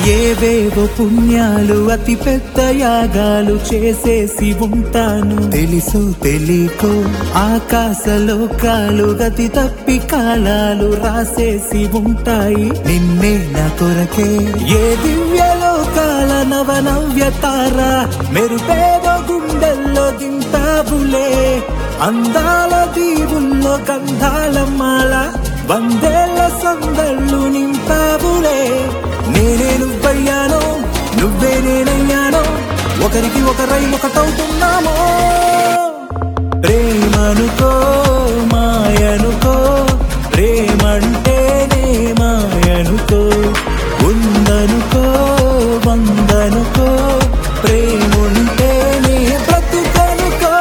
ఏవేవో పుణ్యాలు అతి పెద్ద యాగాలు చేసేసి ఉంటాను తెలుసు తెలియకో ఆకాశ లోకాలు గతి తప్పి కాలాలు రాసేసి ఉంటాయి నిన్నే నా కొరకే ఏ దివ్య లోకాల నవ నవ్య తార మెరుపేదో గుండెల్లో దింపాబులే అందాల దీవుల్లో గంధాల మాల వందేళ్ల సందళ్ళు నింపాబులే నేనే నువ్వయ్యానో నువ్వే నేనయ్యానో ఒకరికి ఒకరై ఒకటవుతున్నామో ప్రేమనుకో మాయనుకో ప్రేమంటేనే మాయనుకో ఉందనుకో వందనుకో ప్రేముంటేనే బ్రతుకనుకో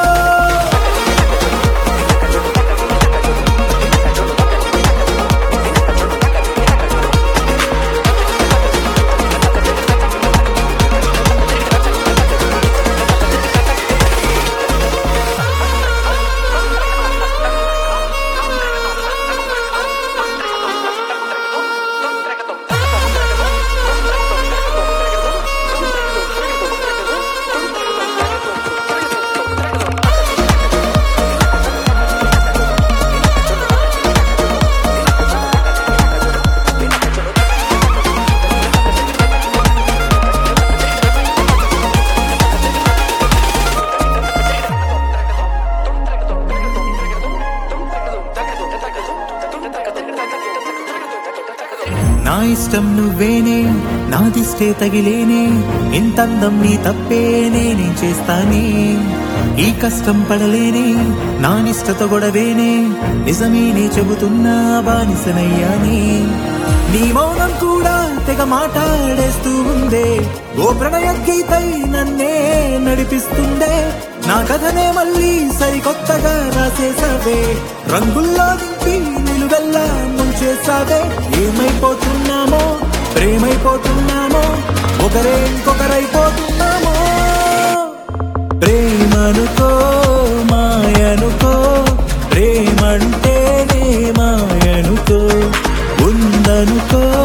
నా ఇష్టం నువ్వేనే నాదిష్టే తగిలేనే ఇంతందం నీ తప్పే నేనే చేస్తానే ఈ కష్టం పడలేనే నా నిష్టత గొడవేనే నిజమేనే చెబుతున్నా బానిసనయ్యానే నీ మౌనం కూడా తెగ మాట్లాడేస్తూ ఉందే ఓ ప్రణయ గీతై నన్నే నడిపిస్తుందే నా కథనే మళ్ళీ సరికొత్తగా రాసేసావే రంగుల్లో నింపి నిలువెల్లా ముంచేసావే ఏమైపోతున్నామో ప్రేమైపోతున్నామో ఒకరే ఇంకొకరైపోతున్నామో ప్రేమనుకో మాయనుకో ప్రేమంటేనే మాయనుకో ఉందనుకో